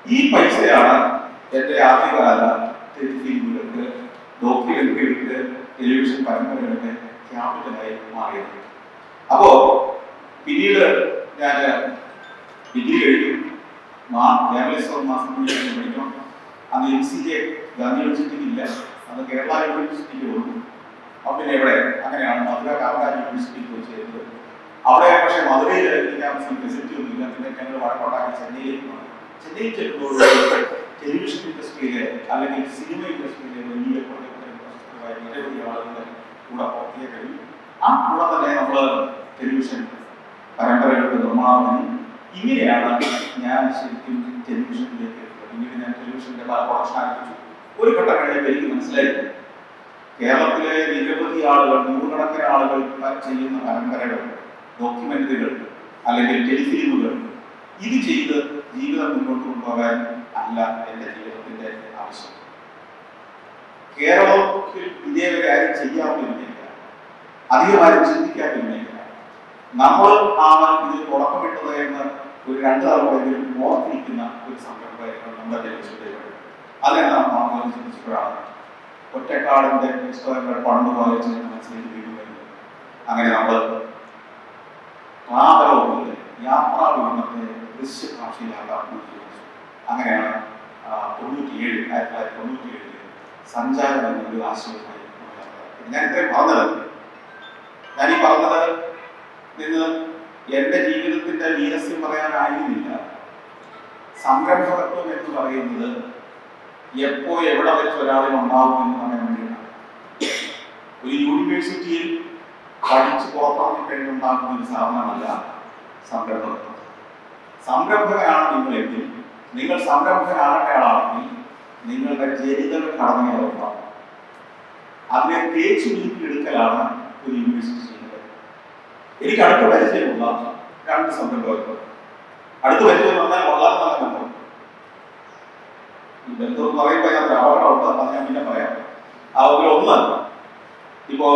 ഈ പൈസയാണ് എൻ്റെ ആദ്യകാല ഫിലിമുകൾക്ക് ഡോക്യുമെന്ററികൾക്ക് ടെലിവിഷൻ പരമ്പരകൾക്ക് ക്യാപിറ്റലായി മാറിയത് അപ്പോ പിന്നീട് ഞാൻ ഡിഗ്രി കഴിഞ്ഞു മാ ജേർണലിസം മാസം പഠിക്കണം അന്ന് എം സി ജെ ഗാന്ധി യൂണിവേഴ്സിറ്റിക്ക് ഇല്ല അത് കേരള യൂണിവേഴ്സിറ്റിക്ക് വന്നു അപ്പൊ പിന്നെ എവിടെ അങ്ങനെയാണ് മധുര കാമരാജ് യൂണിവേഴ്സിറ്റിക്ക് പോയി ചേരുന്നത് അവിടെ പക്ഷേ മധുരയിൽ ഈ ക്യാമ്പസിൽ ഫെസിലിറ്റി ഒന്നുമില്ല പിന്നെ ഞങ്ങൾ വഴക്കുണ്ടാക്കി ചെന്നൈയിലേക്ക് വന്നു ചെന്നൈയിൽ ചെല്ലുമ്പോൾ ടെലിവിഷൻ ഇൻഡസ്ട്രിയിലെ അല്ലെങ്കിൽ സിനിമ ഇൻഡസ്ട്രിയിലെ വലിയ പ്രശസ്തരായ നിരവധി ആളുകളുടെ കൂടെ പ്രവർത്തിക്കാൻ കഴിയും ആ കൂടെ തന്നെ നമ്മൾ ടെലിവിഷൻ പരമ്പരകളുടെ നിർമ്മാണത്തിന് ഇങ്ങനെയാണ് ഞാൻ ശരിക്കും ടെലിവിഷനിലേക്ക് എത്തുന്നത്. പിന്നീട് ഞാൻ ടെലിവിഷന്റെ പല പ്രൊഡക്ഷൻ ആരംഭിച്ചു ഒരു ഘട്ടം കഴിഞ്ഞപ്പോൾ എനിക്ക് മനസ്സിലായി കേരളത്തിലെ നിരവധി ആളുകൾ നൂറുകണക്കിന് ആളുകൾ ചെയ്യുന്ന പരമ്പരകൾ ഡോക്യുമെന്ററികൾ അല്ലെങ്കിൽ ടെലിഫിലിമുകൾ ഇത് ചെയ്ത് ജീവിതം മുന്നോട്ട് കൊണ്ടുപോകാൻ അല്ല എൻ്റെ ജീവിതത്തിന്റെ ആവശ്യം കേരളത്തിൽ ഇതേവരെ ആരും ചെയ്യാവുന്നില്ല അധികം ആരും ചിന്തിക്കാതിരുന്നില്ല നമ്മൾ ആണ് ഇത് തുടക്കമിട്ടത് എന്ന് ഒരു രണ്ട് തലമുറയെങ്കിലും ഓർത്തിരിക്കുന്ന ഒരു സംരംഭമായിരുന്നു നമ്മുടെ ടെലിവിഷൻ പരിപാടി അതെന്താണ് നമ്മൾ ചിന്തിച്ചപ്പോഴാണ് ഒറ്റക്കാടിന്റെ പുസ്തകങ്ങൾ പണ്ട് വായിച്ച് മനസ്സിലേക്ക് വീഴുകയും അങ്ങനെ നമ്മൾ ട്രാവലോഗില് യാത്രാ വിവരണത്തെ ദൃശ്യഭാഷയിലാക്കാൻ തീരുമാനിച്ചു അങ്ങനെയാണ് ആ, തൊണ്ണൂറ്റിയേഴ് ആയിരത്തി തൊള്ളായിരത്തി തൊണ്ണൂറ്റിയേഴില് സഞ്ചാരം എന്നൊരു ആശയമായി നമ്മൾ യാത്ര. ഞാൻ ഇത്രയും പറഞ്ഞത് ഞാൻ ഈ പറഞ്ഞത് നിന്ന് എന്റെ ജീവിതത്തിന്റെ വീരസ്യം പറയാനായിരുന്നില്ല സംരംഭകത്വം എന്ന് പറയുന്നത് എപ്പോ എവിടെ വെച്ച് ഒരാളിൽ ഉണ്ടാവും എന്ന് പറയാൻ വേണ്ടിയിട്ടാണ് ഒരു യൂണിവേഴ്സിറ്റിയിൽ പഠിച്ച് പുറത്തിറങ്ങി കഴിഞ്ഞുണ്ടാകുന്ന ഒരു സാധനമല്ല സംരംഭകത്വം സംരംഭകനാണ് നിങ്ങളെങ്കിൽ നിങ്ങൾ സംരംഭകനാകേണ്ട ആളാണെങ്കിൽ നിങ്ങളുടെ ജനിതക ഘടനയെ ഉറപ്പാണ് അതിനെ തേച്ച് മിനുക്കിയെടുക്കലാണ് ഒരു യൂണിവേഴ്സിറ്റി ചെയ്യുന്നത് എനിക്ക് അടുത്ത പരിചയമുള്ള രണ്ട് സംരംഭകർ അടുത്ത പരിചയം വന്നാൽ വളരെ നല്ല ബന്ധം ഈ ബന്ധം എന്ന് പറയുമ്പോൾ ഞാൻ ഒരു അപകടമുണ്ട് അത് ഞാൻ പിന്നെ പറയാം അതിൽ ഒന്ന് ഇപ്പോ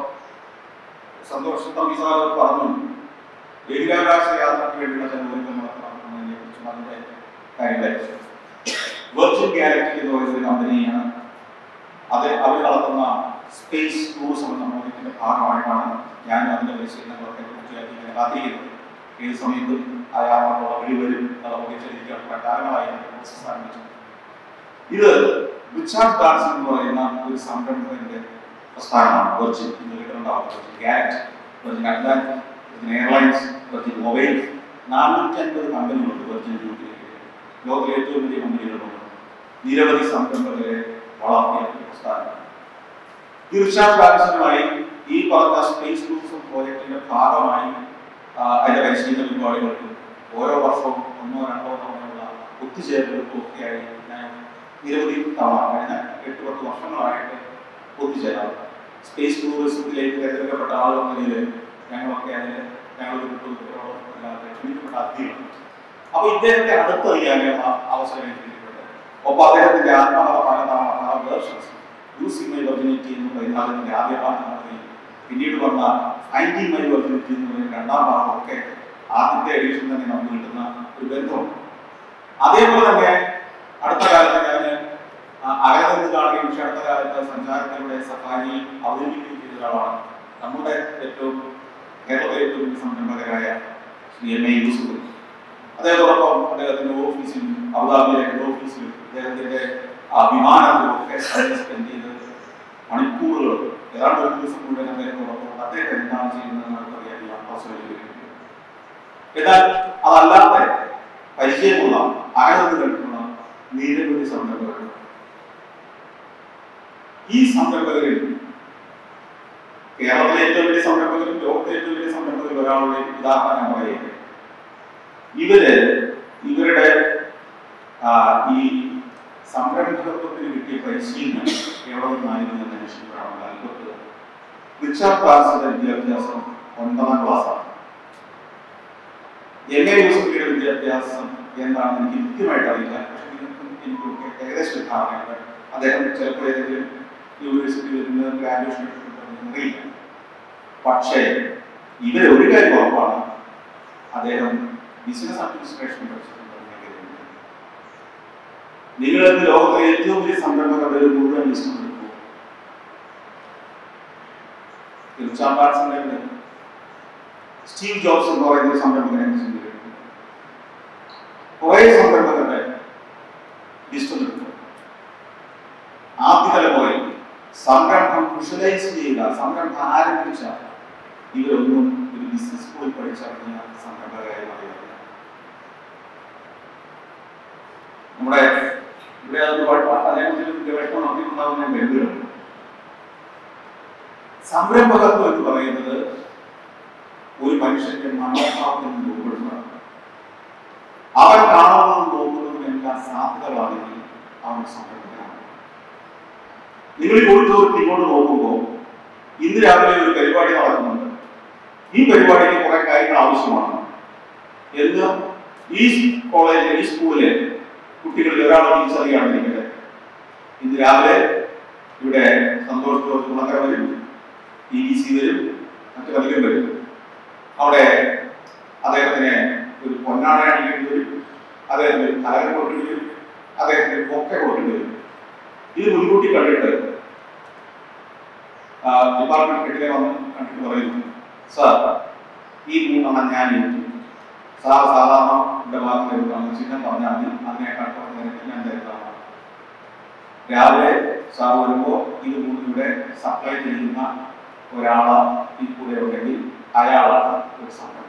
സന്തോഷ് തമ്പി സാർ പറഞ്ഞു ബഹിരാകാശ യാത്രയ്ക്ക് വേണ്ടിയുള്ള ചെലവുകൾ നടത്തണം എന്നതിനെ കുറിച്ചും അതിന്റെ കാര്യങ്ങളെ വെർച്വൽ ഗാലക്ടി എന്ന് പറയുന്ന ഒരു കമ്പനിയാണ് അത് അവർ നടത്തുന്ന സ്പേസ് ടൂറിസം എന്ന പ്രോജക്റ്റിന്റെ ഭാഗമായിട്ടാണ് ഞാൻ അതിന്റെ പരിശീലനങ്ങളൊക്കെ പൂർത്തിയാക്കി ഇങ്ങനെ കാത്തിരിക്കുന്നത് ഏത് സമയത്തും ആ യാത്രകളുടെ വെളിവരും നമുക്ക് ചെറിയ കാലങ്ങളായി പ്രോസസ് ആരംഭിച്ചു ഇത് റിച്ചാർഡ് ഡാൻസ് എന്ന് പറയുന്ന ഒരു സംരംഭകന്റെ പ്രസ്ഥാനമാണ് വെർജിൻ എന്ന് കേട്ടിട്ടുണ്ടാവും വെർജിൻ ഗാരറ്റ് Virgin Atlantic Virgin Airlines Virgin Mobile നാനൂറ്റി അൻപത് കമ്പനികളുണ്ട് വെർജിൻ ഗ്രൂപ്പിൽ ലോകത്തിലെ ഏറ്റവും വലിയ കമ്പനികളുണ്ട് നിരവധി സംരംഭകരെ വളർത്തിയ ഒരു പ്രസ്ഥാനം ഈ റിച്ചാർഡ് ഡാൻസനുമായി ഈ പറഞ്ഞ സ്പേസ് ടൂറിസം പ്രോജക്റ്റിന്റെ ഭാഗമായി ആ, അതിന്റെ പരിശീലന പരിപാടികൾക്കും ഓരോ വർഷവും ഒന്നോ രണ്ടോ തവണയുള്ള ഒത്തുചേരലുകൾക്കും ഒക്കെയായി ഞാൻ നിരവധി തവണ കഴിഞ്ഞ എട്ട് പത്ത് വർഷങ്ങളായിട്ട് ഒത്തുചേരാറ് സ്പേസ് ടൂറിസത്തിലേക്ക് തിരഞ്ഞെടുക്കപ്പെട്ട ആളുകൾ എന്ന നിലയിൽ ഞങ്ങളൊക്കെ അതിന് ഞങ്ങളുടെ കുട്ടികളോട് അല്ലാതെ ക്ഷണിക്കപ്പെട്ട അതിഥികളാണ് അപ്പൊ ഇദ്ദേഹത്തെ അടുത്തറിയാനുള്ള അവസരം എനിക്ക് കിട്ടിയിട്ടുണ്ട് ഒപ്പം അദ്ദേഹത്തിന്റെ ആത്മാവ പല തവണ പല വേർഷൻസ് യൂസിംഗ് മൈ വെർജിനിറ്റി എന്ന് പറയുന്ന അതിന്റെ ആദ്യ ഭാഗം നടത്തി പിന്നീട് വന്ന ഫൈൻഡിങ് മൈ വെർജിനിറ്റി എന്ന് പറയുന്ന രണ്ടാം ഭാഗം ഒക്കെ ആദ്യത്തെ എഡിഷൻ തന്നെ നമുക്ക് കിട്ടുന്ന ഒരു ബന്ധമുണ്ട് അതേപോലെ തന്നെ അടുത്ത കാലത്ത് ഞാൻ അകലെന്ന് കാണുകയും പക്ഷെ അടുത്ത കാലത്ത് സഞ്ചാരത്തിലൂടെ സഫാരി അവതരിപ്പിക്കുകയും ചെയ്ത ഒരാളാണ് നമ്മുടെ ഏറ്റവും കേരളത്തിലെ ഏറ്റവും വലിയ സംരംഭകരായ ശ്രീ എം എ യൂസുഫ് അദ്ദേഹത്തോടൊപ്പം അദ്ദേഹത്തിന്റെ ഓഫീസിൽ അബുദാബിയിലെ ഹെഡ് ഓഫീസിൽ അദ്ദേഹത്തിന്റെ ആ വിമാനത്തിലും ഒക്കെ സമയം സ്പെൻഡ് ചെയ്ത് മണിക്കൂറുകൾ ഏതാണ്ട് ഒരു ദിവസം മുഴുവൻ അദ്ദേഹത്തോടൊപ്പം അദ്ദേഹം എന്താണ് ചെയ്യുന്നതെന്ന് നമുക്കറിയാൻ അവസരം ലഭിക്കുന്നു എന്നാൽ അതല്ലാതെ പരിചയമുള്ള അകലെന്ന് കണ്ടിട്ടുള്ള നിരവധി സംരംഭകർ ഈ സംരംഭകരിൽ കേരളത്തിലെ ഏറ്റവും വലിയ സംരംഭകരും ലോകത്തിലെ ഏറ്റവും വലിയ സംരംഭകരിൽ ഒരാളുടെ ഉദാഹരണം ഞാൻ പറയുന്നത് ഇവര് ഇവരുടെ ആ, ഈ സംരംഭകത്വത്തിന് കിട്ടിയ പരിശീലനം എവിടെ നിന്നായിരുന്നു എന്ന് അന്വേഷിക്കുമ്പോഴാണ് അത്ഭുതം റിച്ചാർഡ് ക്ലാസിന്റെ വിദ്യാഭ്യാസം ഒൻപതാം ക്ലാസ്സാണ് എം എ യൂസഫിയുടെ വിദ്യാഭ്യാസം എന്താണെന്ന് എനിക്ക് കൃത്യമായിട്ട് അറിയില്ല പക്ഷെ നിങ്ങൾക്കും എനിക്കൊക്കെ ഏകദേശം ഒരു ധാരണയുണ്ട് അദ്ദേഹം ചിലപ്പോൾ ഏതെങ്കിലും യൂണിവേഴ്സിറ്റിയിൽ നിന്ന് ഗ്രാജുവേഷൻ എടുത്തിട്ടുണ്ടെന്ന് അറിയില്ല പക്ഷേ ഇവരെ ഒരു കാര്യം ഉറപ്പാണ് അദ്ദേഹം ബിസിനസ് അഡ്മിനിസ്ട്രേഷൻ പഠിച്ചിട്ടുണ്ടെന്ന് ഞാൻ കരുതുന്നു നിങ്ങൾ ഇന്ന് ലോകത്തിലെ ഏറ്റവും വലിയ സംരംഭങ്ങളുടെ ഒരു മുഴുവൻ ലിസ്റ്റ് എടുക്കും റിച്ചാർഡ് ബാറ്റ്സന്റെ സ്റ്റീവ് ജോബ്സ് എന്ന് പറയുന്ന ഒരു സംരംഭകനെ കുറിച്ച് ചിന്തിക്കുന്നു കുറെ സംരംഭകരുടെ ലിസ്റ്റ് എടുക്കും ആദ്യ തലമുറയിൽ സംരംഭം വിഷ്വലൈസ് ചെയ്യുക സംരംഭം ആരംഭിച്ച ഇവരൊന്നും ഒരു ബിസിനസ് സ്കൂളിൽ പഠിച്ചിറങ്ങിയ സംരംഭകരായി മാറിയില്ല നമ്മുടെ ഇവിടെ അത് അതേക്കുറിച്ച് ഗവേഷണം നടത്തിയിട്ടുണ്ടാവുന്ന ബന്ധുക്കളുണ്ട് സംരംഭകത്വം എന്ന് പറയുന്നത് ഒരു മനുഷ്യന്റെ മനോഭാവത്തിൽ നിന്ന് രൂപപ്പെടുന്നതാണ് അവൻ കാണുന്നതും നോക്കുന്നതും എല്ലാം സാധ്യതകളാണെങ്കിൽ അവൻ സംരംഭകനാണ് നിങ്ങൾ ഈ കോഴിക്കോട് ഇങ്ങോട്ട് നോക്കുമ്പോൾ ഇന്ന് രാവിലെ ഒരു പരിപാടി നടക്കുന്നുണ്ട് ഈ പരിപാടിക്ക് കുറെ കാര്യങ്ങൾ ആവശ്യമാണ് എന്ന് ഈ കോളേജിലെ ഈ സ്കൂളിലെ കുട്ടികളിൽ ഒരാൾ തിരിച്ചറിയുകയാണെന്നിരിക്കട്ടെ ഇന്ന് രാവിലെ ഇവിടെ സന്തോഷ് ജോർജ് ഗുണക്കര വരും ഇ ഡി സി വരും മറ്റു പലരും വരും അവിടെ അദ്ദേഹത്തിന് ഒരു പൊന്നാട അണിക്കേണ്ടി വരും അദ്ദേഹത്തിന് ഒരു കലകം കൊടുക്കേണ്ടി വരും അദ്ദേഹത്തിന് ഒരു കൊക്ക കൊടുക്കേണ്ടി വരും ഇത് മുൻകൂട്ടി കണ്ടിട്ട് ഡിപ്പാർട്ട്മെന്റ് ഹെഡിനെ വന്ന് കണ്ടിട്ട് പറയുന്നു സാർ ഈ മൂന്നെണ്ണം ഞാൻ ഏറ്റു സാർ സാധാരണ എന്റെ ഭാഗം വരുന്നതാണ് ചിഹ്നം പറഞ്ഞാൽ മതി അതിനെ കണ്ടുകൊണ്ട് ഞാൻ തരുന്നതാണ് രാവിലെ സാർ വരുമ്പോൾ ഇത് മൂന്നും ഇവിടെ സപ്ലൈ ചെയ്യുന്ന ഒരാള് ഈ കൂടെ ഉണ്ടെങ്കിൽ അയാളാണ് ഒരു സംരംഭകൻ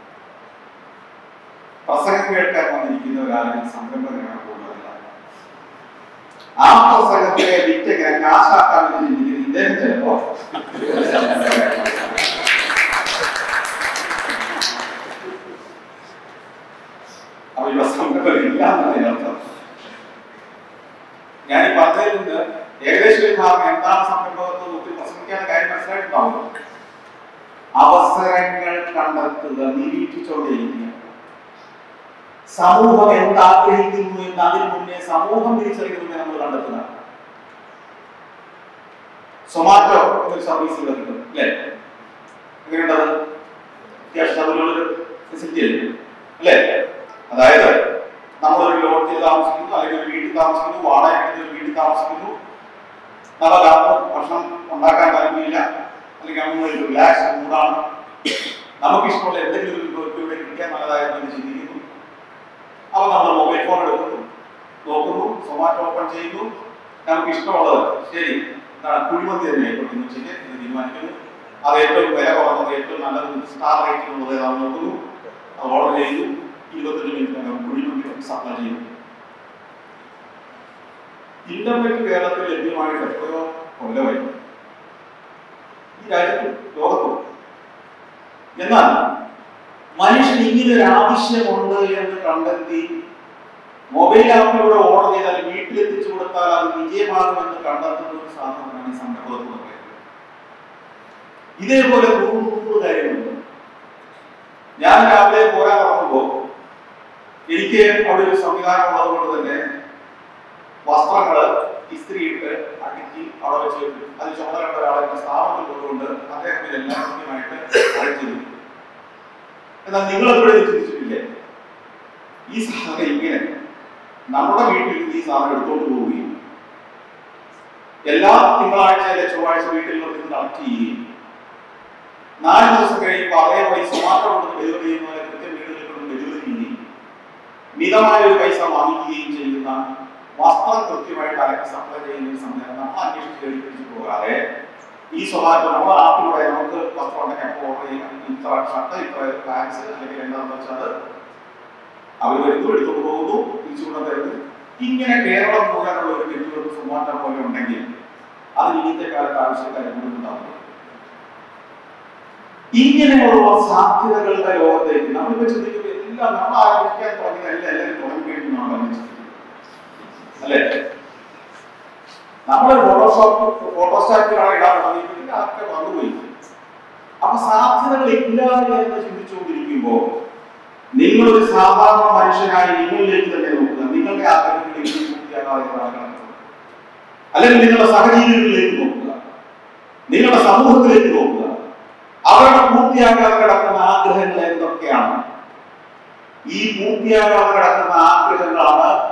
പ്രസംഗം കേൾക്കാൻ വന്നിരിക്കുന്ന ഒരാളിൽ സംരംഭകനാണ് കൂടുതലല്ല ആ പ്രസംഗത്തെ വിറ്റങ്ങനെ കാശാക്കാൻ വേണ്ടി ചിന്തിക്കുന്ന ഇദ്ദേഹം ചിലപ്പോ ഒരു സംരംഭകനായിരിക്കും. അപ്പൊ ഇവിടെ സംരംഭമില്ല എന്നതിനർത്ഥം ഞാൻ ഈ പറഞ്ഞതിൽ നിന്ന് ഏകദേശം ഒരു ഭാഗം എന്താണ് സംരംഭകത്വം ഒത്തിരി പ്രസംഗിക്കാത്ത കാര്യം മനസ്സിലായിട്ടുണ്ടാവും അവസരങ്ങൾ കണ്ടെത്തുക നിരീക്ഷിച്ചുകൊണ്ടേയിരിക്കുക സമൂഹം എന്താഗ്രഹിക്കുന്നു എന്ന് അതിനു മുന്നേ സമൂഹം തിരിച്ചറിയുന്നു നമ്മൾ കണ്ടെത്തുക സൊമാറ്റോ എന്നൊരു സർവീസ് ഇവിടെ കിട്ടും അല്ലേ എങ്ങനെയുണ്ടത് അത്യാവശ്യം അതിലുള്ളൊരു ഫെസിലിറ്റി അല്ലേ അല്ലേ അതായത് നമ്മളൊരു ലോഡ്ജിൽ താമസിക്കുന്നു അല്ലെങ്കിൽ ഒരു വീട്ടിൽ താമസിക്കുന്നു വാടക എടുത്ത് ഒരു വീട്ടിൽ താമസിക്കുന്നു നമുക്കന്ന് ഭക്ഷണം ഉണ്ടാക്കാൻ താല്പര്യമില്ല അല്ലെങ്കിൽ നമ്മൾ ഒരു റിലാക്സ് മൂടാണ് നമുക്ക് ഇഷ്ടമുള്ള എന്തെങ്കിലും ഒരു വിഭവം ഇവിടെ കിട്ടിയാൽ നല്ലതായിരുന്നു എന്ന് ചിന്തിക്കുന്നു അപ്പൊ നമ്മൾ മൊബൈൽ ഫോൺ എടുക്കുന്നു നോക്കുന്നു സൊമാറ്റോ ഓപ്പൺ ചെയ്യുന്നു നമുക്ക് ഇഷ്ടമുള്ളത് ശരി എന്താണ് കുഴിമന്തി തന്നെ ആയിക്കോട്ടെ ഇന്ന് ഉച്ചയ്ക്ക് എന്ന് തീരുമാനിക്കുന്നു അത് ഏറ്റവും വില കുറഞ്ഞത് ഏറ്റവും നല്ലത് സ്റ്റാർ റേറ്റിംഗ് ഉള്ളത് ഏതാണെന്ന് നോക്കുന്നു അത് ഓർഡർ ചെയ്തു ഇരുപത്തഞ്ച് മിനിറ്റിനകം കുഴിമന്തി സപ്ലൈ ചെയ്യുന്നു ഇന്റർനെറ്റ് കേരളത്തിൽ ലഭ്യമായിട്ട് എത്രയോ കൊല്ലമായി ഈ രാജ്യത്തും ലോകത്തും എന്നാൽ മനുഷ്യൻ ഇങ്ങനെ ഒരു ആവശ്യമുണ്ട് എന്ന് കണ്ടെത്തി മൊബൈൽ ആപ്പിലൂടെ ഓർഡർ ചെയ്താൽ വീട്ടിലെത്തിച്ചു കൊടുത്താൽ അത് വിജയമാകുമെന്ന് കണ്ടെത്തുന്ന ഒരു സാധനമാണ് ഈ സംരംഭം എന്ന് പറയുന്നത് ഇതേപോലെ നൂറ് നൂറ് കാര്യങ്ങളുണ്ട് ഞാൻ രാവിലെ പോരാൻ ഇറങ്ങുമ്പോൾ എനിക്ക് അവിടെ ഒരു സംവിധാനം ഉള്ളത് കൊണ്ട് തന്നെ വസ്ത്രങ്ങള് ഇസ്ത്രി ഇട്ട് അടുക്കി അവിടെ വെച്ച് അത് ചുമതലയുള്ള ഒരാളെ എന്റെ സ്ഥാപനത്തിൽ കൊണ്ടുകൊണ്ട് അദ്ദേഹം ഇതെല്ലാം കൃത്യമായിട്ട് അയച്ചിരുന്നു എന്നാൽ നിങ്ങൾ എപ്പോഴും ചിന്തിച്ചിട്ടില്ലേ ഈ സാധനം ഇങ്ങനെ നമ്മുടെ വീട്ടിൽ ഈ സാധനം എടുത്തോണ്ട് പോവുകയും എല്ലാ തിങ്കളാഴ്ച അല്ലെ ചൊവ്വാഴ്ച വീട്ടിൽ നിന്ന് കളക്ട് ചെയ്യുകയും നാല് ദിവസം കഴിയുമ്പോൾ അതേപോലെ സൊമാറ്റോ കൊണ്ട് ഡെലിവറി ചെയ്യുന്ന പോലെ കൃത്യം വീടുകളിൽ കൊണ്ട് ഡെലിവറി ചെയ്യുകയും മിതമായ ഒരു പൈസ വാങ്ങിക്കുകയും ചെയ്യുന്ന വസ്ത്രം കൃത്യമായിട്ട് അലക്കി സപ്ലൈ ചെയ്യുന്ന ഒരു സംവിധാനം നമ്മൾ അന്വേഷിച്ച് കേൾപ്പിച്ചു പോകാതെ ഈ സ്വഭാവത്തിൽ നമ്മൾ ആപ്പിലൂടെ നമുക്ക് വസ്ത്രം ഉണ്ടെങ്കിൽ അപ്പോൾ ഓർഡർ ചെയ്യാം ഇത്ര ഷർട്ട് ഇത്ര പാൻസ് അല്ലെങ്കിൽ എന്താണെന്ന് വെച്ചാൽ അവർ വരുന്നു എടുത്തുകൊണ്ട് പോകുന്നു തിരിച്ചു കൊണ്ട് തരുന്നു ഇങ്ങനെ കേരളം മുഴുവനുള്ള ഒരു നെറ്റ്വർക്ക് സുമാറ്റം പോലെ ഉണ്ടെങ്കിൽ അത് ഇന്നത്തെ കാലത്ത് ആവശ്യക്കാരെ കൂടുതലുണ്ടാവും ഇങ്ങനെയുള്ള സാധ്യതകളുടെ ലോകത്തേക്ക് നമ്മളിപ്പോ ചിന്തിക്കുമ്പോൾ എല്ലാം നമ്മൾ ആരംഭിക്കാൻ തുടങ്ങിയതല്ല എല്ലാവരും തുടങ്ങി കഴിഞ്ഞാണ് നമ്മൾ ചിന്തിക്കുന്നത് അല്ലേ നമ്മൾ ഫോട്ടോഷോപ്പ് ഫോട്ടോസ്റ്റാറ്റിലാണ് ഇടാൻ തുടങ്ങിയിട്ടുണ്ട് അതൊക്കെ വന്നുപോയി അപ്പൊ സാധ്യതകൾ ഇല്ല എന്ന് ചിന്തിച്ചുകൊണ്ടിരിക്കുമ്പോൾ നിങ്ങളൊരു സാധാരണ മനുഷ്യനായി നിങ്ങളിലേക്ക് തന്നെ നോക്കുക നിങ്ങളുടെ ആഗ്രഹങ്ങളിലേക്ക് പൂർത്തിയാകാതെ നടക്കണം അല്ലെങ്കിൽ നിങ്ങളുടെ സഹജീവികളിലേക്ക് നോക്കുക നിങ്ങളുടെ സമൂഹത്തിലേക്ക് നോക്കുക അവരുടെ പൂർത്തിയാകാതെ കിടക്കുന്ന ആഗ്രഹങ്ങൾ എന്തൊക്കെയാണ് ഈ പൂർത്തിയാകാതെ കിടക്കുന്ന ആഗ്രഹങ്ങളാണ് ഒരു സമൂഹം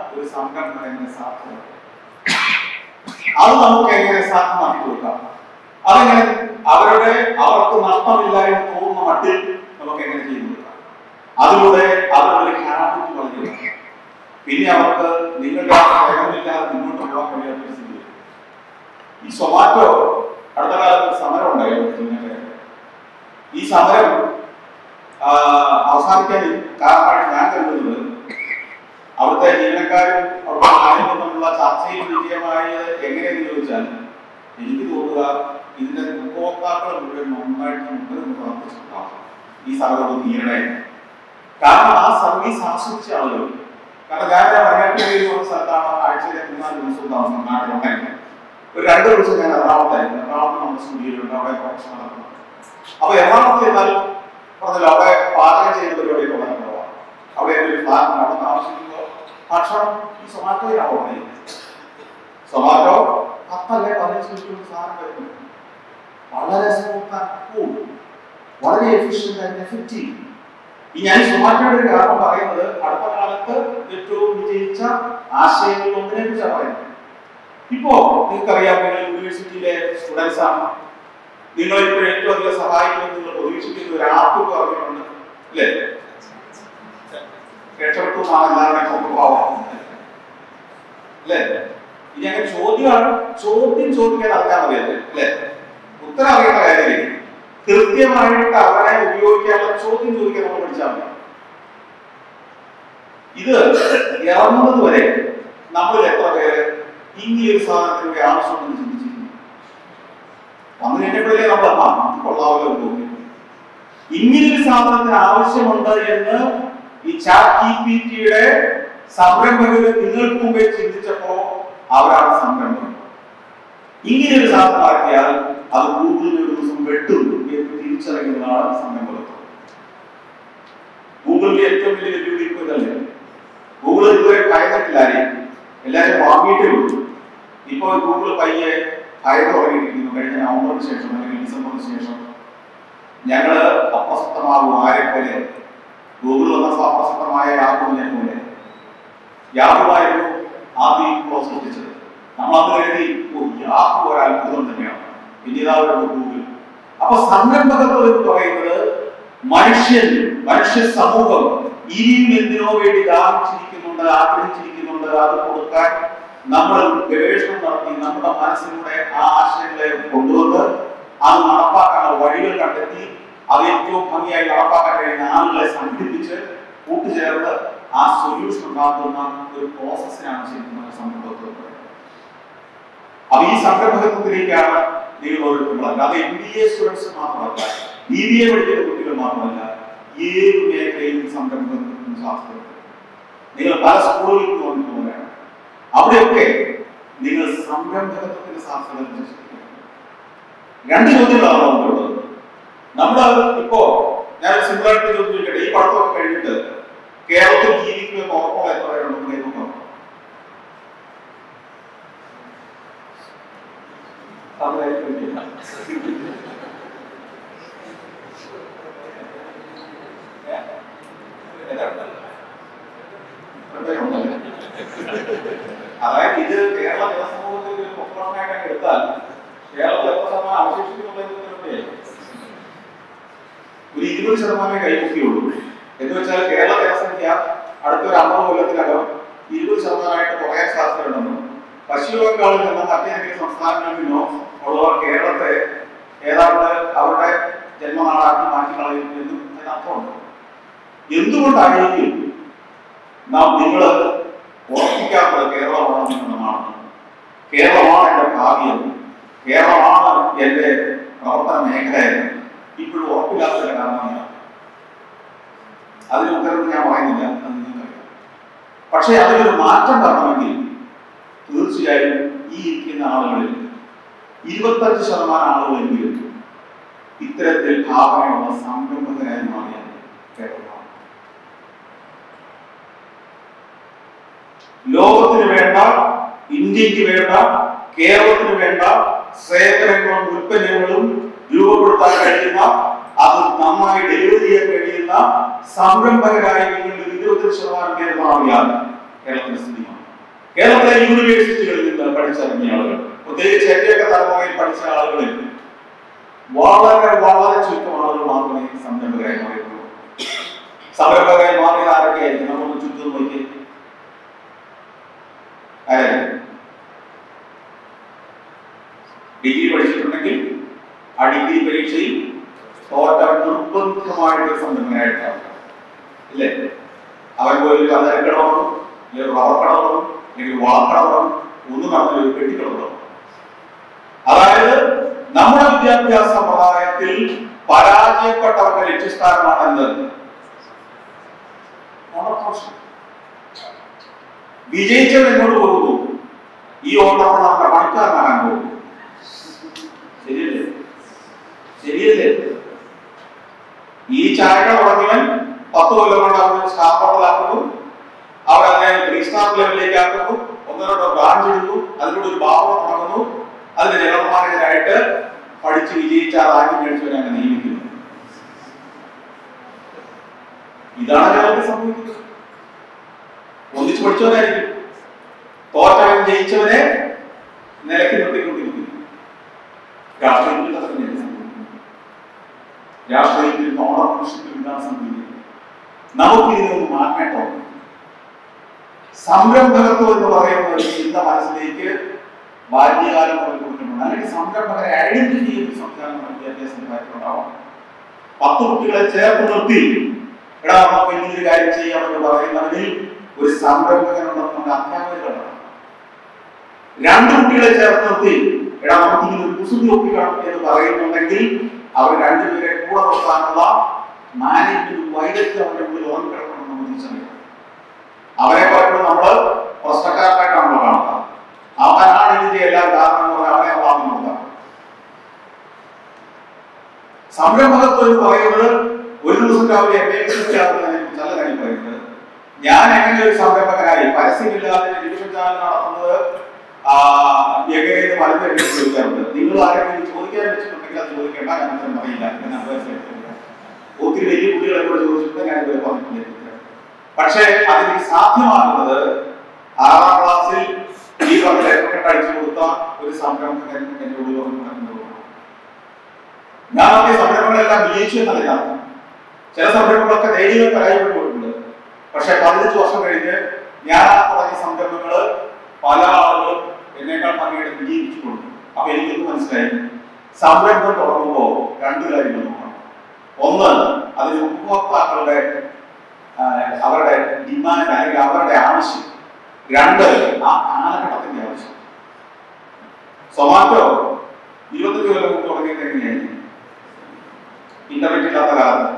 സംരംഭം എങ്ങനെ സാധ്യമാക്കും അത് നമുക്ക് എങ്ങനെ സാധ്യമാക്കി കൊടുക്കാം അതെങ്ങനെ അവരുടെ അവർക്ക് നഷ്ടമില്ല എന്ന് തോന്നുന്ന മട്ടിൽ നമുക്ക് എങ്ങനെ ചെയ്തു കൊടുക്കാം അതിലൂടെ അവരുടെ ഒരു ഹാബിറ്റ് പറഞ്ഞു കൊടുക്കാം. പിന്നെ അവർക്ക് നിങ്ങളുടെ ആ പ്രേമമില്ലാതെ മുന്നോട്ട് പോകാൻ കഴിയാത്ത ഒരു സ്ഥിതി വരും. ഈ സൊമാറ്റോ അടുത്ത കാലത്ത് ഒരു സമരം ഉണ്ടായിരുന്നു നിങ്ങൾക്ക് ഈ സമരം ആ, അവസാനിക്കാൻ കാരണമായിട്ട് ഞാൻ കരുതുന്നത് അവിടുത്തെ ജീവനക്കാരും അവിടുത്തെ കാര്യങ്ങളും തമ്മിലുള്ള ചർച്ചയിൽ വിജയമായത് എങ്ങനെയെന്ന് ചോദിച്ചാൽ എനിക്ക് തോന്നുക ഇതിന്റെ ഉപഭോക്താക്കൾ മുഴുവൻ നന്നായിട്ട് മുമ്പിൽ പ്രവർത്തിച്ചിട്ടുണ്ടാവും ഈ സമരം തീരണേ കാരണം ആ സർവീസ് ആസ്വദിച്ച ആളുകൾ കാരണം ഞാൻ വയനാട്ടിൽ പോകുന്ന സ്ഥലത്താണ് ആഴ്ചയിലെ മൂന്നാല് ദിവസവും താമസം നാട്ടിലുണ്ടായിരുന്നു ഒരു രണ്ട് ദിവസം ഞാൻ എറണാകുളത്തായിരുന്നു എറണാകുളത്ത് നമ്മുടെ സ്റ്റുഡിയോയിലുണ്ട് അവിടെ പ്രൊഫഷൻ നടക്കുന്നു അപ്പൊ എറണാകുളത്ത് ചെന്നാൽ പറഞ്ഞല്ലോ അവിടെ പാചകം ചെയ്യുന്ന പരിപാടിയൊക്കെ വളരെ കുറവാണ് അവിടെ ഒരു ഫ്ലാറ്റ് അവിടെ താമസിക്കുമ്പോൾ ഭക്ഷണം ഈ സൊമാറ്റോയിലാണ് ഓർഡർ ചെയ്യുന്നത് സൊമാറ്റോ പത്തല്ലേ പതിനഞ്ച് മിനിറ്റ് സാധനം വരുന്നു വളരെ സ്മൂത്ത് ആൻഡ് കൂൾ വളരെ എഫിഷ്യന്റ് ആൻഡ് എഫക്റ്റീവ് ഈ ഞാൻ സൊമാറ്റോയുടെ ഒരു കാരണം പറയുന്നത് അടുത്ത കാലത്ത് ഏറ്റവും വിജയിച്ച ആശയങ്ങളിൽ ഒന്നിനെ കുറിച്ചാണ് പറയുന്നത് ഇപ്പോ നിങ്ങൾക്കറിയാം നിങ്ങൾ യൂണിവേഴ്സിറ്റിയിലെ സ്റ്റുഡൻസ് ആണ് നിങ്ങൾ ഇപ്പോൾ ഏറ്റവും അധികം സഹായിക്കുന്നത് നിങ്ങൾ പ്രതീക്ഷിക്കുന്ന ഒരു ആപ്പ് പറഞ്ഞിട്ടുണ്ട് അല്ലേ രക്ഷപ്പെട്ടു എന്നാണ് എല്ലാവരുടെയും സ്വഭാവം അല്ലേ ഇനി അങ്ങനെ ചോദ്യമാണ് ചോദ്യം ചോദിക്കാൻ അറിയാൻ മതിയല്ലേ അല്ലേ ഉത്തരം അറിയേണ്ട കാര്യമില്ല കൃത്യമായിട്ട് അവരെ ഉപയോഗിക്കാനുള്ള ചോദ്യം ചോദിക്കാൻ നമ്മൾ പഠിച്ചാൽ മതി ഇത് ഇറങ്ങുന്നത് വരെ നമ്മൾ എത്ര പേര് ഇനി ഒരു സാധനത്തിന്റെ ആവശ്യമുണ്ടെന്ന് ചിന്തിച്ചിരുന്നു വന്നു കഴിഞ്ഞപ്പോഴേ നമ്മൾ ആ ഇത് കൊള്ളാമല്ലോ എന്ന് തോന്നി ഇങ്ങനൊരു സാധനത്തിന് ആവശ്യമുണ്ട് എന്ന് ഈ ചാറ്റ് ജി പി ടിയുടെ സംരംഭകര് നിങ്ങൾക്ക് മുമ്പേ ചിന്തിച്ചപ്പോ അവരാണ് സംരംഭകർ ഇങ്ങനൊരു സാധനം ആക്കിയാൽ അത് ഗൂഗിളിന് ഒരു ദിവസം വെട്ടും എന്ന് തിരിച്ചറിയുന്നതാണ് സംരംഭകത്വം ഗൂഗിളിന്റെ ഏറ്റവും വലിയ വെല്ലുവിളി ഇപ്പൊ ഇതല്ലേ ഗൂഗിൾ ഇതുവരെ ഭയന്നിട്ടില്ല ആരെയും എല്ലാവരും വാങ്ങിയിട്ടേ ഉള്ളൂ ഇപ്പോൾ ഗൂഗിൾ പയ്യെ ഭയം തുടങ്ങിയിരിക്കുന്നു കഴിഞ്ഞ നവംബറിന് ശേഷം അല്ലെങ്കിൽ ഡിസംബറിന് ശേഷം ഞങ്ങള് അപ്രസക്തമാകും ആരെ പോലെ ഗൂഗിൾ വന്ന അപ്രസക്തമായ യാഹുവിനെ പോലെ യാഹുവായിരുന്നു ആദ്യം ഇപ്പോൾ സൃഷ്ടിച്ചത് നമ്മൾ അത് കരുതി ഓ യാഹു ഒരു അത്ഭുതം തന്നെയാണ് പിന്നീട് ഗൂഗിൾ അപ്പൊ സംരംഭകത്വം എന്ന് പറയുന്നത് മനുഷ്യൻ മനുഷ്യ സമൂഹം ഇനിയും എന്തിനോ വേണ്ടി ദാഹിച്ചിരിക്കുന്നുണ്ട് ആഗ്രഹിച്ചിരിക്കുന്നുണ്ട് അത് കൊടുക്കാൻ നമ്മൾ ഗവേഷണം നടത്തി നമ്മുടെ മനസ്സിലൂടെ ആ ആശയങ്ങളെ കൊണ്ടുവന്ന് അത് നടപ്പാക്കാനുള്ള വഴികൾ കണ്ടെത്തി അത് ഏറ്റവും ഭംഗിയായി നടപ്പാക്കാൻ കഴിയുന്ന ആളുകളെ സംഘടിപ്പിച്ച് കൂട്ടുചേർന്ന് ആ സൊല്യൂഷൻ ഉണ്ടാക്കുന്ന ഒരു പ്രോസസ്സിനാണ് ശരിക്കും നമ്മൾ സംരംഭത്വം എന്ന് പറയുന്നത്. അപ്പൊ ഈ സംരംഭകത്വത്തിലേക്കാണ് നിങ്ങൾ ഓരോരുത്തരും അല്ലാതെ എം ബി എ സ്റ്റുഡൻസ് മാത്രമല്ല ബി ബി എ പഠിക്കുന്ന കുട്ടികൾ മാത്രമല്ല ഏത് മേഖലയിലും സംരംഭകത്വത്തിന് സാധ്യതയുണ്ട് നിങ്ങൾ പല സ്കൂളുകളിൽ നോക്കിപ്പോവുകയാണ് അവിടെയൊക്കെ നിങ്ങൾ സംരംഭകത്വത്തിന്റെ സാധ്യതകൾ സൃഷ്ടിക്കണം രണ്ട് ചോദ്യങ്ങളാണ് നമുക്കുള്ളത് നമ്മൾ ഇപ്പോ ഞാൻ സിമ്പിളായിട്ട് ചോദ്യം ചോദിക്കട്ടെ ഈ പഠിത്തമൊക്കെ കഴിഞ്ഞിട്ട് കേരളത്തിൽ ജീവിക്കുമെന്ന് ഉറപ്പുള്ള എത്ര പേരുണ്ടെന്ന് നിങ്ങൾക്ക് നോക്കാം അതായിരിക്കും അതായത് ഇത് കേരള ജനസമൂഹത്തിൽ ഒരു പ്രൊഫഷനായിട്ട് എടുത്താൽ കേരളത്തിൽ എത്ര ശതമാനം അവശേഷിക്കുന്നുള്ളതിനെ ഒരു ഇരുപത് ശതമാനമേ കൈമുക്കിയുള്ളൂ എന്ന് വെച്ചാൽ കേരള ജനസംഖ്യ അടുത്തൊരു അമ്പത് കൊല്ലത്തിനകം ഇരുപത് ശതമാനമായിട്ട് കുറയാൻ സാധ്യതയുണ്ടെന്നും പശ്ചിമ ബംഗാളിൽ നിന്ന് മറ്റേതെങ്കിലും സംസ്ഥാനങ്ങളിൽ നിന്നോ ഉള്ളവർ കേരളത്തെ ഏതാണ്ട് അവരുടെ ജന്മനാടാക്കി മാറ്റിക്കളയും എന്നും അതിനർത്ഥമുണ്ട് എന്തുകൊണ്ടായിരിക്കും നാം നിങ്ങൾ ഉറപ്പിക്കാത്തത് കേരളമാണ് എന്നതാണ് കേരളമാണ് എൻ്റെ ഭാഗ്യം കേരളമാണ് എൻ്റെ പ്രവർത്തന മേഖലയെന്ന് ഇപ്പോഴും ഉറപ്പില്ലാത്തതിന്റെ കാരണമാണ് അതിന് ഉത്തരവ് ഞാൻ പറയുന്നില്ല അത് നിങ്ങൾക്കറിയാം പക്ഷേ അതിലൊരു മാറ്റം വരണമെങ്കിൽ തീർച്ചയായും ഈ ഇരിക്കുന്ന ആളുകളിൽ ഇരുപത്തഞ്ച് ശതമാനം ആളുകളെങ്കിലും ഇത്തരത്തിൽ ഭാവനയുള്ള സംരംഭകരായി മാറിയാൽ കേരളമാണ് ലോകത്തിന് വേണ്ട ഇന്ത്യക്ക് വേണ്ട കേരളത്തിന് വേണ്ട സേവനങ്ങളും ഉൽപ്പന്നങ്ങളും രൂപപ്പെടുത്താൻ കഴിയുന്ന അത് നന്നായി ഡെലിവറി ചെയ്യാൻ കഴിയുന്ന സംരംഭകരായി നിങ്ങൾ ഇരുപത്തി ശതമാനം പേര് മാറിയാൽ കേരളത്തിന്റെ സ്ഥിതി മാറും കേരളത്തിലെ യൂണിവേഴ്സിറ്റികളിൽ നിന്ന് പഠിച്ചിറങ്ങിയ ആളുകൾ പ്രത്യേകിച്ച് എന്റെയൊക്കെ തലമുറയിൽ പഠിച്ച ആളുകളിൽ വളരെ വളരെ ചുരുക്കം ആളുകൾ മാത്രമേ സംരംഭകരായി മാറിയിട്ടുള്ളൂ സംരംഭകരായി മാറിയത് ആരൊക്കെയായിരിക്കും നമ്മളൊന്ന് ചുറ്റും നോക്കി ആരായിരിക്കും ഡിഗ്രി പഠിച്ചിട്ടുണ്ടെങ്കിൽ ആ ഡിഗ്രി പരീക്ഷയിൽ തോറ്റ നിർബന്ധമായിട്ട് സംരംഭകനായിട്ടാണ് ഇല്ലേ അവൻ പോയി ഒരു കലക്കടവണം അല്ലെങ്കിൽ ഒരു റബ്ബർക്കടവണം അല്ലെങ്കിൽ വളക്കടവണം ഒന്നും നടന്നില്ല ഒരു പെട്ടിക്കടവണം അതായത് നമ്മുടെ വിദ്യാഭ്യാസ സമ്പ്രദായത്തിൽ പരാജയപ്പെട്ടവരുടെ ലക്ഷ്യസ്ഥാനമാണെന്ന് ഓണപ്രോഷൻ. വിജയിച്ചവൻ എങ്ങോട്ട് പോകുന്നു ഈ ഓട്ടപ്പോൾ നമ്മുടെ പണിക്കാരനാകാൻ പോകുന്നു ശരിയല്ലേ ശരിയല്ലേ ഈ ചായക്കട തുടങ്ങിയവൻ പത്ത് കൊല്ലം കൊണ്ട് അവർ സ്റ്റാഫ് ഹോട്ടലാക്കുന്നു അവർ അതിനെ ത്രീ സ്റ്റാർ ലെവലിലേക്ക് ആക്കുന്നു ഒന്നോ രണ്ടോ ബ്രാഞ്ച് ഇടുന്നു അതിലൂടെ ഒരു ബാബർ തുടങ്ങുന്നു അതിന്റെ ജനറൽ മാനേജരായിട്ട് പഠിച്ച് വിജയിച്ച ആ റാങ്ക് മേടിച്ചവനെ അങ്ങനെ നിയമിക്കുന്നു ഇതാണ് കേരളത്തിൽ സംഭവിക്കുന്നത് ഒന്നിച്ച് പഠിച്ചവരായിരിക്കും തോറ്റവൻ ജയിച്ചവനെ നിലയ്ക്ക് നിർത്തിക്കൊണ്ടിരിക്കുന്നു രാഷ്ട്രീയത്തിൽ അത് തന്നെയാണ് സംഭവിക്കുന്നത് രാഷ്ട്രീയത്തിൽ ഓണർഷിപ്പിൽ ഇതാണ് സംഭവിക്കുന്നത് നമുക്ക് ഇതിനൊന്ന് മാറ്റേണ്ടോ സംരംഭകത്വം എന്ന് പറയുന്ന ഒരു ചിന്ത മനസ്സിലേക്ക് ബാല്യകാലം മുതൽ കൊടുക്കുന്നുണ്ട് അല്ലെങ്കിൽ സംരംഭകരെ ഐഡന്റിഫൈ ചെയ്യുന്ന സംവിധാനം നമ്മുടെ വിദ്യാഭ്യാസ കാര്യത്തിലുണ്ടാവണം പത്ത് കുട്ടികളെ ചേർത്ത് നിർത്തി എടാ നമുക്ക് ഇങ്ങനൊരു കാര്യം ചെയ്യാമെന്ന് പറയുന്നവനിൽ ഒരു സംരംഭകനുണ്ടെന്ന് നമ്മുടെ അധ്യാപകരുണ്ടാണ് രണ്ട് കുട്ടികളെ ചേർത്ത് നിർത്തി എടാ നമുക്ക് ഇങ്ങനെ ഒരു കുസൃതി ഒപ്പിക്കണം എന്ന് പറയുന്നുണ്ടെങ്കിൽ അവർ രണ്ടുപേരെ കൂടെ നിർത്താനുള്ള മാനേജ്മെന്റ് വൈദഗ്ധ്യം അവരുടെ ഉള്ളിൽ ഉറങ്ങിക്കിടക്കണം നമ്മൾ തിരിച്ചറിയണം അവരെ പറയുമ്പോൾ നമ്മൾ പ്രശ്നക്കാരനായിട്ടാണല്ലോ കാണുക അവനാണ് ഇതിന്റെ എല്ലാ കാരണങ്ങളും അവനെ വാങ്ങി നോക്കാം സംരംഭകത്വം എന്ന് പറയുന്നത് ഒരു ദിവസം രാവിലെ എന്നെ കുറിച്ചാകുന്നതിനെ കുറിച്ചല്ല കാര്യം പറയുന്നത് ഞാൻ എങ്ങനെ ഒരു സംരംഭകനായി പരസ്യമില്ലാതെ ടെലിവിഷൻ ചാനൽ നടത്തുന്നത് ആ, എങ്ങനെയെന്ന് പലരും എന്നെ ചോദിക്കാറുണ്ട് നിങ്ങൾ ആരെങ്കിലും ചോദിക്കാൻ വെച്ചിട്ടുണ്ടെങ്കിൽ അത് ചോദിക്കേണ്ട ഞാൻ ഉത്തരം പറയില്ല എന്ന് ഞാൻ മനസ്സിലാക്കിയിട്ടുണ്ട്. ഒത്തിരി വലിയ കുട്ടികളെ കൂടെ ചോദിച്ചിട്ടുണ്ട് ഞാൻ ഇതുവരെ പറഞ്ഞിട്ടില്ല പക്ഷേ അതെനിക്ക് സാധ്യമാകുന്നത് ആറാം ക്ലാസ്സിൽ ഈ പറഞ്ഞ ലെറ്റർ അടിച്ചു കൊടുത്ത ഒരു സംരംഭകൻ എന്റെ ഉള്ളിൽ വന്നിട്ടുണ്ടെന്നുള്ളതാണ് ഞാൻ ആദ്യ സംരംഭങ്ങളെല്ലാം വിജയിച്ചു എന്നല്ല അർത്ഥം. ചില സംരംഭങ്ങളൊക്കെ ദൈനിക പരാജയപ്പെട്ടുപോയിട്ടുണ്ട് പക്ഷെ പതിനഞ്ച് വർഷം കഴിഞ്ഞ് ഞാൻ ആ പറഞ്ഞ സംരംഭങ്ങള് പല ആളുകളും എന്നേക്കാൾ ഭംഗിയായിട്ട് വിജയിപ്പിച്ചു കൊടുത്തു അപ്പൊ എനിക്കൊന്ന് മനസ്സിലായി സംരംഭം തുടങ്ങുമ്പോൾ രണ്ട് കാര്യങ്ങൾ നോക്കണം ഒന്ന് അതിന് ഉപഭോക്താക്കളുടെ ആ, അവരുടെ ഡിമാൻഡ് അല്ലെങ്കിൽ അവരുടെ ആവശ്യം രണ്ട് ആ കാലഘട്ടത്തിന്റെ ആവശ്യം സൊമാറ്റോ ഇരുപത്തഞ്ച് കൊല്ലം മുമ്പ് തുടങ്ങിയത് എങ്ങനെയായിരുന്നു ഇന്റർനെറ്റ് ഇല്ലാത്ത കാലത്ത്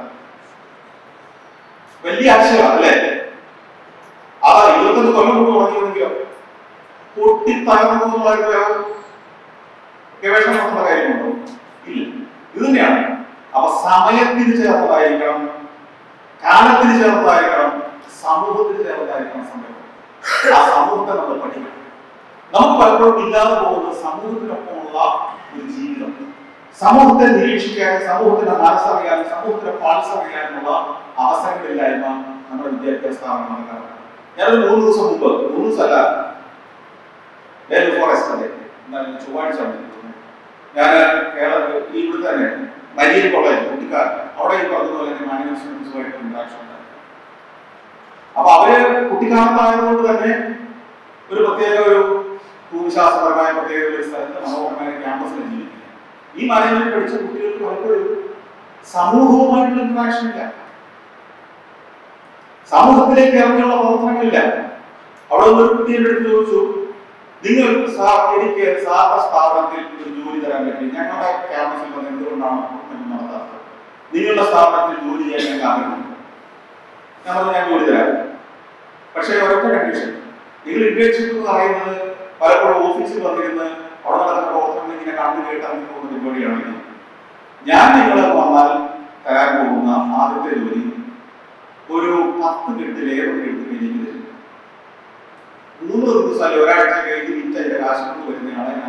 വലിയ ആശയമാണ് അല്ലേ അതാ ഇരുപത്തഞ്ച് കൊല്ലം മുമ്പ് തുടങ്ങിയതെങ്കിലോ പൊട്ടിത്തകർന്നതുമായിട്ട് ഗവേഷണം നടത്തുന്ന കാര്യമുണ്ടോ ഇല്ല ഇത് തന്നെയാണ് അപ്പൊ സമയത്തിന് ചേർന്നതായിരിക്കണം കാലത്തിന് ചേർന്നതായിരിക്കണം സമൂഹത്തിന് ചേർന്നതായിരിക്കണം സംരംഭം ആ സമൂഹത്തെ നമ്മൾ പഠിക്കണം നമുക്ക് പലപ്പോഴും ഇല്ലാതെ പോകുന്നത് സമൂഹത്തിനൊപ്പമുള്ള ഒരു ജീവിതം സമൂഹത്തെ നിരീക്ഷിക്കാനും സമൂഹത്തിന്റെ മനസ്സറിയാനും സമൂഹത്തിന്റെ പൾസ് അറിയാനുമുള്ള അവസരങ്ങളില്ലായ്മ നമ്മുടെ വിദ്യാഭ്യാസ സ്ഥാപനമാണ് കാരണം ഞാനൊരു മൂന്ന് ദിവസം മുമ്പ് മൂന്ന് ദിവസമല്ല വേലൂർ ഫോറസ്റ്റ് അല്ലേ എന്നാൽ ചൊവ്വാഴ്ച ഞാൻ കേരള ഈ ഇവിടെ തന്നെ മരിയൻ കോളേജ് കുട്ടിക്കാർ അവിടെ ഈ പറഞ്ഞതുപോലെ തന്നെ മാനേജ് സ്റ്റുഡൻസുമായിട്ട് ഇന്ററാക്ഷൻ ഉണ്ടായി അപ്പൊ അവര് കുട്ടിക്കാലത്തായതുകൊണ്ട് തന്നെ ഒരു പ്രത്യേക ഒരു ഭൂമിശാസ്ത്രപരമായ പ്രത്യേക ഒരു സ്ഥലത്ത് മനോഹരമായ ക്യാമ്പസിൽ ജീവിക്കുന്നത് ഈ മാനേജ്മെന്റ് പഠിച്ച കുട്ടികൾക്ക് പലപ്പോഴും സമൂഹവുമായിട്ടുള്ള ഇന്ററാക്ഷൻ ഇല്ല സമൂഹത്തിലേക്ക് ഇറങ്ങിയുള്ള പ്രവർത്തനങ്ങളില്ല അവിടെ ഒരു കുട്ടി എൻ്റെ അടുത്ത് ചോദിച്ചു നിങ്ങൾ സാർ എനിക്ക് സാറിന്റെ സ്ഥാപനത്തിൽ ഒരു ജോലി തരാൻ പറ്റും ഞങ്ങളുടെ ക്യാമ്പസിൽ വന്ന് എന്തുകൊണ്ടാണ് recruitment നടത്താത്തത് നിങ്ങളുടെ സ്ഥാപനത്തിൽ ജോലി ചെയ്യാൻ ഞങ്ങൾക്ക് ആഗ്രഹമുണ്ട് ഞാൻ പറഞ്ഞു ഞാൻ ജോലി തരാം പക്ഷേ ഒരൊറ്റ കണ്ടീഷൻ നിങ്ങൾ ഇന്റേൺഷിപ്പ് എന്ന് പറയുന്നത് പലപ്പോഴും ഓഫീസിൽ വന്നിരുന്ന് അവിടെ നടക്കുന്ന പ്രവർത്തനങ്ങൾ ഇങ്ങനെ കണ്ടു കേട്ട് അങ്ങനെ പോകുന്ന പരിപാടിയാണെങ്കിൽ ഞാൻ നിങ്ങൾ വന്നാൽ തരാൻ പോകുന്ന ആദ്യത്തെ ജോലി ഒരു പത്ത് കെട്ട് ലേബർ കെട്ട് എനിക്ക് തരും മൂന്ന് ദിവസം അല്ലെ ഒരാഴ്ച കഴിഞ്ഞ് വിറ്റ് അതിന്റെ കാശ് കൊണ്ട് വരുന്നയാളെ ഞാൻ